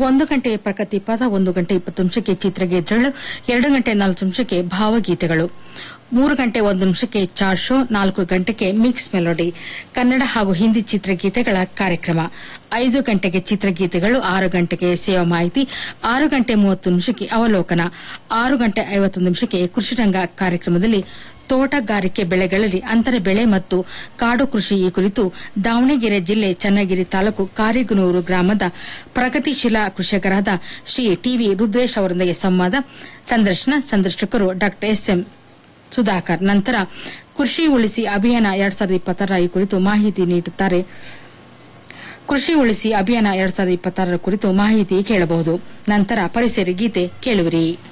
ಒಂದು ಗಂಟೆ ಪ್ರಗತಿ ಪದ ಒಂದು ಗಂಟೆ ಇಪ್ಪತ್ತು ನಿಮಿಷಕ್ಕೆ ಚಿತ್ರಗೀತೆಗಳು ಎರಡು ಗಂಟೆ ನಾಲ್ಕು ನಿಮಿಷಕ್ಕೆ ಭಾವಗೀತೆಗಳು ಮೂರು ಗಂಟೆ ಒಂದು ನಿಮಿಷಕ್ಕೆ ಚಾರ್ ಶೋ ನಾಲ್ಕು ಗಂಟೆಗೆ ಮಿಕ್ಸ್ ಮೆಲೋಡಿ ಕನ್ನಡ ಹಾಗೂ ಹಿಂದಿ ಚಿತ್ರಗೀತೆಗಳ ಕಾರ್ಯಕ್ರಮ ಐದು ಗಂಟೆಗೆ ಚಿತ್ರಗೀತೆಗಳು ಆರು ಗಂಟೆಗೆ ಸೇವಾ ಮಾಹಿತಿ ಆರು ಗಂಟೆ ಮೂವತ್ತು ನಿಮಿಷಕ್ಕೆ ಅವಲೋಕನ ಆರು ಗಂಟೆ ಐವತ್ತೊಂದು ನಿಮಿಷಕ್ಕೆ ಕೃಷಿರಂಗ ಕಾರ್ಯಕ್ರಮದಲ್ಲಿ ತೋಟಗಾರಿಕೆ ಬೆಳೆಗಳಲ್ಲಿ ಅಂತರ ಬೆಳೆ ಮತ್ತು ಕಾಡು ಕೃಷಿ ಈ ಕುರಿತು ದಾವಣಗೆರೆ ಜಿಲ್ಲೆ ಚನ್ನಗಿರಿ ತಾಲೂಕು ಕಾರಿಗುನೂರು ಗ್ರಾಮದ ಪ್ರಗತಿಶೀಲ ಕೃಷಿಕರಾದ ಶ್ರೀ ಟಿವಿ ರುದ್ರೇಶ್ ಅವರೊಂದಿಗೆ ಸಂವಾದ ಸಂದರ್ಶನ ಸಂದರ್ಶಕರು ಡಾ ಎಸ್ಎಂ ಸುಧಾಕರ್ ನಂತರ ಕೃಷಿ ಉಳಿಸಿ ಅಭಿಯಾನ ಎರಡ್ ಸಾವಿರದ ಇಪ್ಪತ್ತರ ಈ ಕುರಿತು ಮಾಹಿತಿ ನೀಡುತ್ತಾರೆ ಕೃಷಿ ಉಳಿಸಿ ಅಭಿಯಾನ ಎರಡ್ ಸಾವಿರದ ಇಪ್ಪತ್ತಾರರ ಕುರಿತು ಮಾಹಿತಿ ಕೇಳಬಹುದು ನಂತರ ಪರಿಸರ ಗೀತೆ ಕೇಳುವಿರಿ